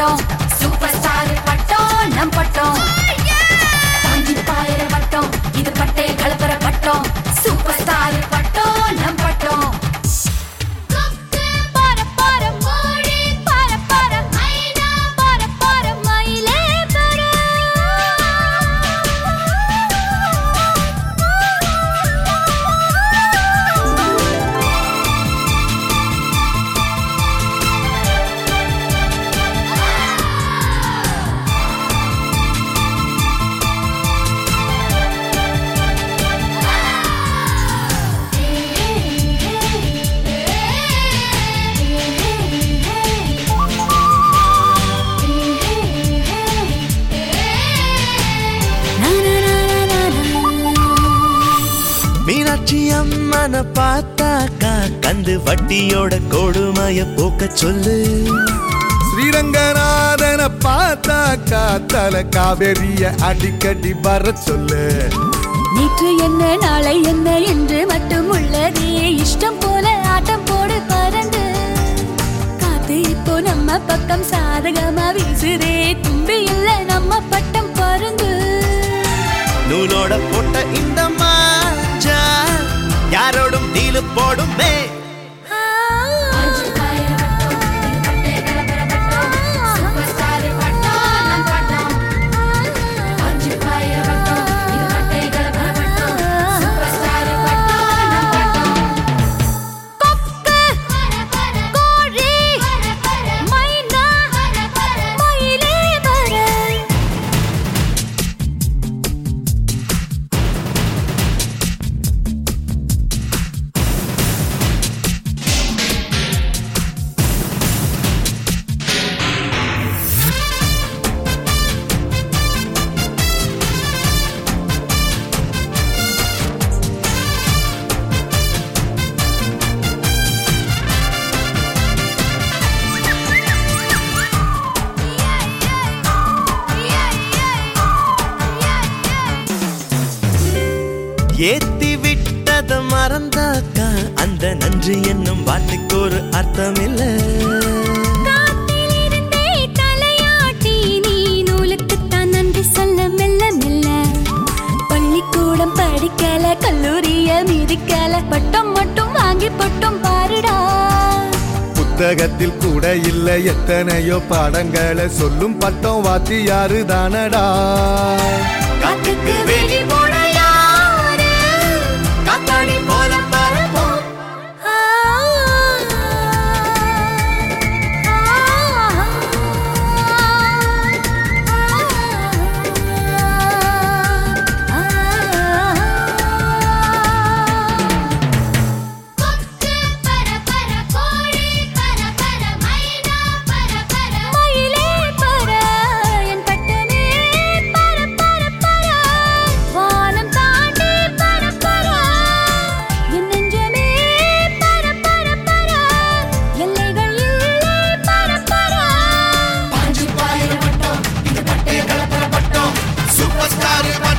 பட்டம் super star பட்டம் நம் பட்டம் பாஞ்சி பாயிர பட்டம் இது பட்டை கலப்பர பட்டம் சூப்பர் ஸ்டார் பட்டம் நம் பட்டம் பர பர மோடி பர பர மைனா பர பர மயிலே மீனாட்சி அம்மனை பார்த்தாக்கா கந்து வட்டியோட கொடுமைய போக்க சொல்லு ஸ்ரீரங்கநாதனை பார்த்தாக்கா தல காவேரிய அடிக்கடி வர சொல்லு நேற்று என்ன நாளை என்ன என்று மட்டும் உள்ளதே இஷ்டம் போல ஆட்டம் போடு பறந்து காத்து இப்போ நம்ம பக்கம் சாதகமா வீசுதே தும்பி இல்ல நம்ம பட்டம் பருந்து நூலோட போட்ட இந்த மாஞ்சா யாரோடும் தீலு போடுமே ஏத்தி விட்டத மறந்தாக்கா அந்த நன்றி என்னும் வார்த்தைக்கு ஒரு அர்த்தம் இல்ல காத்திலிருந்தே தலையாட்டி நீ நூலுக்குத்தான் நன்றி சொல்ல மெல்ல மெல்ல பள்ளிக்கூடம் படிக்கல கல்லூரிய மிதிக்கல பட்டம் மட்டும் வாங்கி பட்டம் பாருடா புத்தகத்தில் கூட இல்ல எத்தனையோ பாடங்களை சொல்லும் பட்டம் வாத்தியாரு தானடா காத்துக்கு வேலி போட யாரு காத்தாடி போல பரப்போம் ஆ, மயிலே பர என் பட்டமே பர பர பர வானம் தாண்டி பர பர என் நெஞ்சமே பர பர பர எல்லைகள் இல்லை பர பர பாஞ்சு பாயிர பட்டம் இது பட்டே கலப்பர பட்டம் சூப்பர் ஸ்டார்